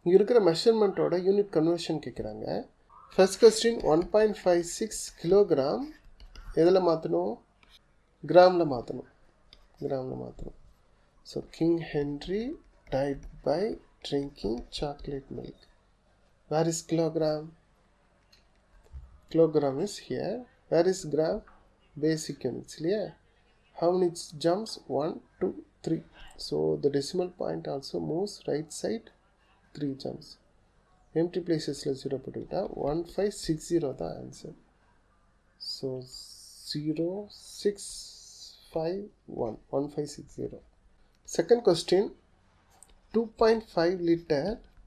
இங்கே இருக்கிற மெஷர்மெண்ட்டோட யூனிட் கன்வர்ஷன் கேட்குறாங்க first question one point five six kilogram எதில் மாற்றணும் கிராமில் மாற்றணும் கிராமில் மாற்றணும் so king Henry died by drinking chocolate milk where is kilogram kilogram is here where is gram basic units இல்லையா how many jumps 1 2 3 so the decimal point also moves right side 3 jumps empty placesல 0 போட்டுக்கிட்டா 1560 தான் answer so 0 6 5 1 1560 second question 2.5 liter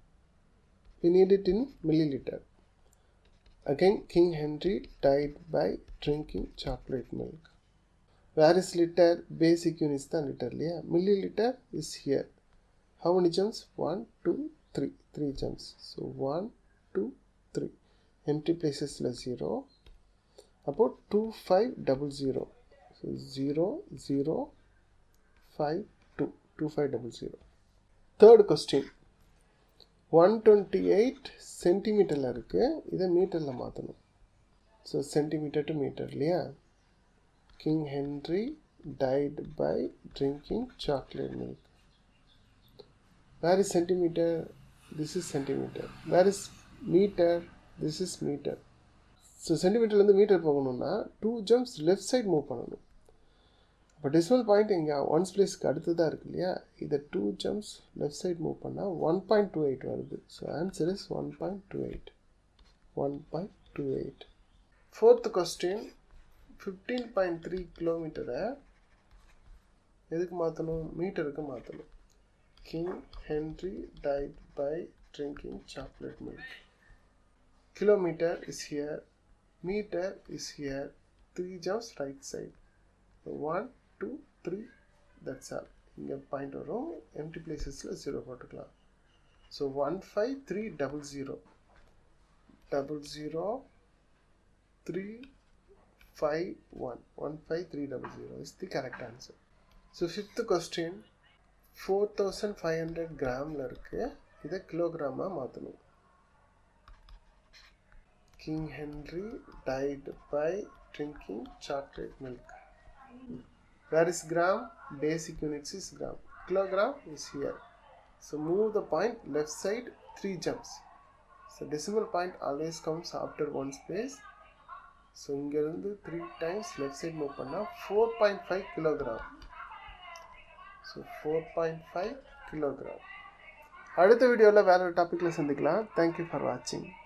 we need it in milliliter Again, King Henry died by drinking chocolate milk. Where is liter? Basic units the liter. Yeah. Milliliter is here. How many jumps? One, two, three. Three jumps. So one, two, three. Empty places less zero. About two, five, double zero. So zero, zero, five, two. Two, five, double zero. Third question. One twenty eight சென்டிமீட்டரில் இருக்குது இதை மீட்டரில் மாற்றணும் so centimetre to metre இல்லையா king Henry died by drinking chocolate milk where is centimetre this is centimetre where is metre this is metre so சென்டிமீட்டர்லேருந்து metre போகணுன்னா two jumps left side move பண்ணணும் இப்போ டெசிமல் பாயிண்ட் இங்கே once பிளேஸ்க்கு அடுத்து தான் இருக்கு இல்லையா இதை two jumps left side move பண்ணால் ஒன் பாயிண்ட் டூ எயிட் வருது so answer is one point two eight one point two eight fourth question fifteen point three கிலோமீட்டரை எதுக்கு மாற்றணும் மீட்டருக்கு மாற்றணும் king Henry died by drinking chocolate milk kilometre is here metre is here three jumps right side one two three that's all இங்கே point வரும் empty பிளேசஸில் zero போட்டுக்கலாம் so one five three double zero double zero three five one one five three double zero is the correct answer so fifth question four thousand five hundred கிராமில் இருக்குது இதை கிலோகிராமாக மாற்றணும் king Henry died by drinking chocolate milk where is gram basic units is gram kilogram is here so move the point left side three jumps so decimal point always comes after one space so இங்கிருந்து three times left side move பண்ணால் four point five kilogram so four point five kilogram அடுத்த வீடியோவில் வேற ஒரு டாப்பிக்கில் சந்திக்கலாம் thank you for வாட்சிங்